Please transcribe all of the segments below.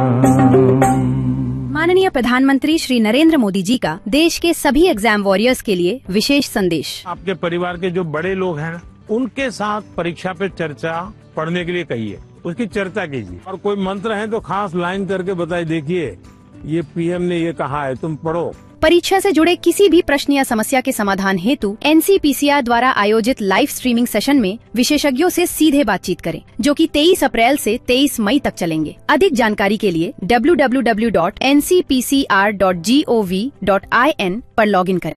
माननीय प्रधानमंत्री श्री नरेंद्र मोदी जी का देश के सभी एग्जाम वॉरियर्स के लिए विशेष संदेश आपके परिवार के जो बड़े लोग हैं उनके साथ परीक्षा पे चर्चा पढ़ने के लिए कहिए उसकी चर्चा कीजिए और कोई मंत्र है तो खास लाइन करके बताइए देखिए ये पीएम ने ये कहा है तुम पढ़ो परीक्षा से जुड़े किसी भी प्रश्न या समस्या के समाधान हेतु एनसीपीसीआर द्वारा आयोजित लाइव स्ट्रीमिंग सेशन में विशेषज्ञों से सीधे बातचीत करें जो कि 23 अप्रैल से 23 मई तक चलेंगे अधिक जानकारी के लिए www.ncpcr.gov.in पर लॉगिन करें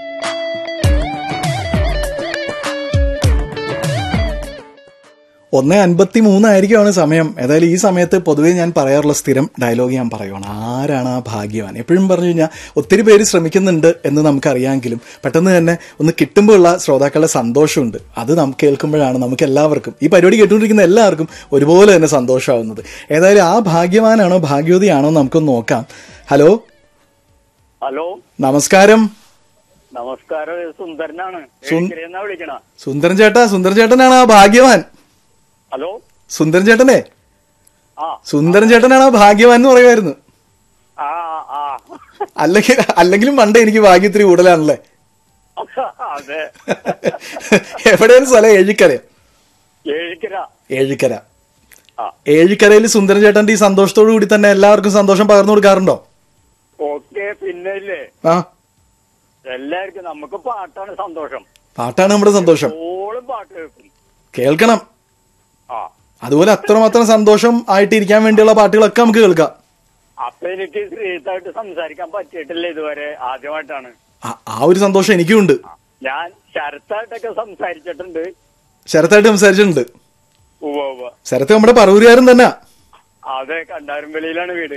ഒന്ന് അൻപത്തി മൂന്നായിരിക്കുമാണ് സമയം ഏതായാലും ഈ സമയത്ത് പൊതുവെ ഞാൻ പറയാറുള്ള സ്ഥിരം ഡയലോഗ് ഞാൻ പറയുവാണ് ആരാണ് ആ ഭാഗ്യവാൻ എപ്പോഴും പറഞ്ഞു കഴിഞ്ഞാൽ ഒത്തിരി പേര് ശ്രമിക്കുന്നുണ്ട് എന്ന് നമുക്കറിയാമെങ്കിലും പെട്ടെന്ന് തന്നെ ഒന്ന് കിട്ടുമ്പോഴുള്ള ശ്രോതാക്കളുടെ സന്തോഷമുണ്ട് അത് നമുക്ക് കേൾക്കുമ്പോഴാണ് നമുക്ക് എല്ലാവർക്കും ഈ പരിപാടി കേട്ടുകൊണ്ടിരിക്കുന്ന എല്ലാവർക്കും ഒരുപോലെ തന്നെ സന്തോഷമാവുന്നത് ഏതായാലും ആ ഭാഗ്യവാനാണോ ഭാഗ്യവതിയാണോ നമുക്കൊന്ന് നോക്കാം ഹലോ ഹലോ നമസ്കാരം നമസ്കാരം ഇത് സുന്ദരനാണ് സുൻ- എന്നാ വിളിക്കണ സുന്ദരൻ ചേട്ടാ സുന്ദരൻ ചേട്ടനാണ് ആ ഭാഗ്യവാൻ ഹലോ സുന്ദരൻ ചേട്ടനെ ആ സുന്ദരൻ ചേട്ടനാണ് ആ ഭാഗ്യവാൻ എന്ന് പറയുമായിരുന്നു ആ ആ അല്ലെങ്കിൽ അല്ലെങ്കിലും പണ്ട് എനിക്ക് ഭാഗ്യം ഇത്തിരി കൂടുതലാണല്ലേ അതെ എവിടെയാണ് സ്ഥലം ഏഴിക്കര ഏഴിക്കര ഏഴിക്കര ആ ഏഴിക്കരയിൽ സുന്ദരൻ ചേട്ടന്റെ ഈ സന്തോഷത്തോടു കൂടി തന്നെ എല്ലാവർക്കും സന്തോഷം പകർന്നു കൊടുക്കാറുണ്ടോ ഓക്കെ പിന്നെ ഇല്ലേ ആ എല്ലാവർക്കും നമുക്ക് പാട്ടാണ് സന്തോഷം പാട്ടാണ് നമ്മുടെ സന്തോഷം ഓളും പാട്ട് കേൾക്കും കേൾക്കണം ആ അതുപോലെ അത്രമാത്രം സന്തോഷം ആയിട്ടിരിക്കാൻ വേണ്ടിയുള്ള പാട്ടുകളൊക്കെ നമുക്ക് കേൾക്കാം അപ്പൊ എനിക്ക് ശ്രീത്തായിട്ട് സംസാരിക്കാൻ പറ്റിയിട്ടില്ല ഇതുവരെ ആദ്യമായിട്ടാണ് ആ- ആ ഒരു സന്തോഷം എനിക്കും ഉണ്ട് ഞാൻ ശരത്തായിട്ടൊക്കെ സംസാരിച്ചിട്ടുണ്ട് ശരത്തായിട്ട് സംസാരിച്ചിട്ടുണ്ട് ഉവ്വ ഉവ്വ ശരത്ത് നമ്മുടെ പറവൂരുകാരൻ തന്നെ അതെ കണ്ടാരമ്പള്ളിയിലാണ് വീട്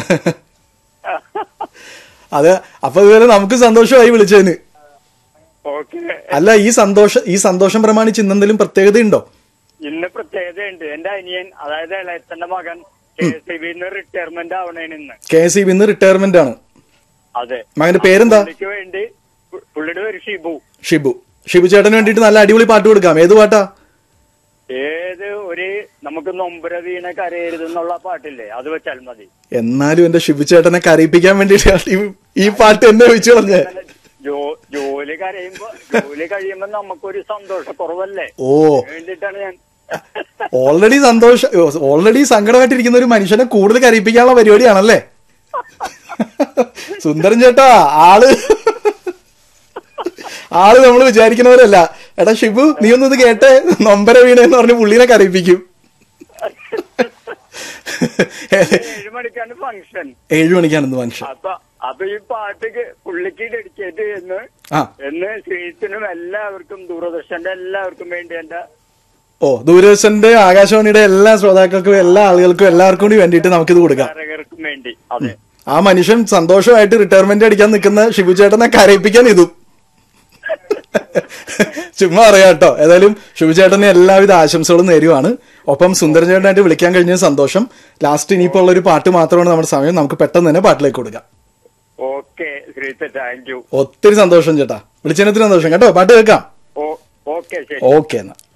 അത് അപ്പൊ ഇതുവരെ നമുക്ക് സന്തോഷമായി വിളിച്ചതിന് ഓക്കെ അല്ല ഈ സന്തോഷം ഈ സന്തോഷം പ്രമാണിച്ച് ഇന്നെന്തെങ്കിലും പ്രത്യേകതയുണ്ടോ ഇന്ന് പ്രത്യേകതയുണ്ട് എന്റെ അനിയൻ അതായത് ഇളയച്ചന്റെ മകൻ കെ സി ബിന്ന് റിട്ടയർമെന്റ് ആവണേന് ഇന്ന് കെ എസ് ഇ ബിന്ന് റിട്ടയർമെന്റ് ആണ് അതെ മകന്റെ പേരെന്താ പുള്ളിക്ക് വേണ്ടി പു- പുള്ളിയുടെ പേര് ഷിബു ഷിബു ഷിബു ചേട്ടന് വേണ്ടിയിട്ട് നല്ല അടിപൊളി പാട്ട് കൊടുക്കാം ഏത് പാട്ടാ ഏത് ഒരു നമുക്ക് നൊമ്പര വീണ കരയരുത് എന്നുള്ള പാട്ടില്ലേ അത് വെച്ചാൽ മതി എന്നാലും എന്റെ ഷിബു ചേട്ടനെ കരയിപ്പിക്കാൻ വേണ്ടിയിട്ടാണ് ഈ- ഈ പാട്ട് എന്നെ വെച്ച് കളഞ്ഞേ ജോ- ജോലി കരയുമ്പോ ജോലി കഴിയുമ്പോ നമുക്കൊരു സന്തോഷക്കുറവല്ലേ ഓ വേണ്ടിട്ടാണ് ഞാൻ ഓൾറെഡി സന്തോഷ ഓൾറെഡി സങ്കടമായിട്ടിരിക്കുന്ന ഒരു മനുഷ്യനെ കൂടുതൽ കരയിപ്പിക്കാനുള്ള പരിപാടിയാണല്ലേ സുന്ദരൻ ചേട്ടാ ആള് ആള് നമ്മൾ വിചാരിക്കുന്ന പോലെയല്ല എടാ ഷിബു നീ ഒന്ന് ഇത് കേട്ടെ നൊമ്പര വീണെന്ന് പറഞ്ഞ് പുള്ളിനെ കരയിപ്പിക്കും ഏഴ് മണിക്കാണ് ഫംഗ്ഷൻ ഏഴു മണിക്കാണ് മനുഷ്യൻ അപ്പൊ അപ്പൊ ഈ പാട്ട് കേ- പുള്ളിക്ക് ഡെഡിക്കേറ്റ് ചെയ്യുന്നു ആ എന്ന് ശ്രീത്തിനും എല്ലാവർക്കും ദൂരദർശന്റെ എല്ലാവർക്കും വേണ്ടി എന്റെ ഓ ദൂരദർശന്റെ ആകാശവാണിയുടെ എല്ലാ ശ്രോതാക്കൾക്കും എല്ലാ ആളുകൾക്കും എല്ലാവർക്കും കൂടി വേണ്ടിയിട്ട് നമുക്കിത് കൊടുക്കാം താരകർക്കും വേണ്ടി അതെ ആ മനുഷ്യൻ സന്തോഷമായിട്ട് റിട്ടയർമെന്റ് അടിക്കാൻ നിൽക്കുന്ന ഷിബു ചേട്ടനെ കരയിപ്പിക്കാൻ ഇതും ചുമ്മാ അറിയാം കേട്ടോ ഏതായാലും ഷിബു ചേട്ടന് എല്ലാവിധ ആശംസകളും നേരുവാണ് ഒപ്പം സുന്ദരൻ ചേട്ടനായിട്ട് വിളിക്കാൻ കഴിഞ്ഞ സന്തോഷം ലാസ്റ്റ് ഇനിയിപ്പോ ഉള്ള ഒരു പാട്ട് മാത്രമാണ് നമ്മുടെ സമയം നമുക്ക് പെട്ടെന്ന് തന്നെ പാട്ടിലേക്ക് കൊടുക്കാം ഓക്കെ ശ്രീത്ത താങ്ക് യു ഒത്തിരി സന്തോഷം ചേട്ടാ വിളിച്ചതിനൊത്തിരി സന്തോഷം കേട്ടോ പാട്ട് കേൾക്കാം ഓ ഓക്കെ ശരി ഓക്കെ എന്നാ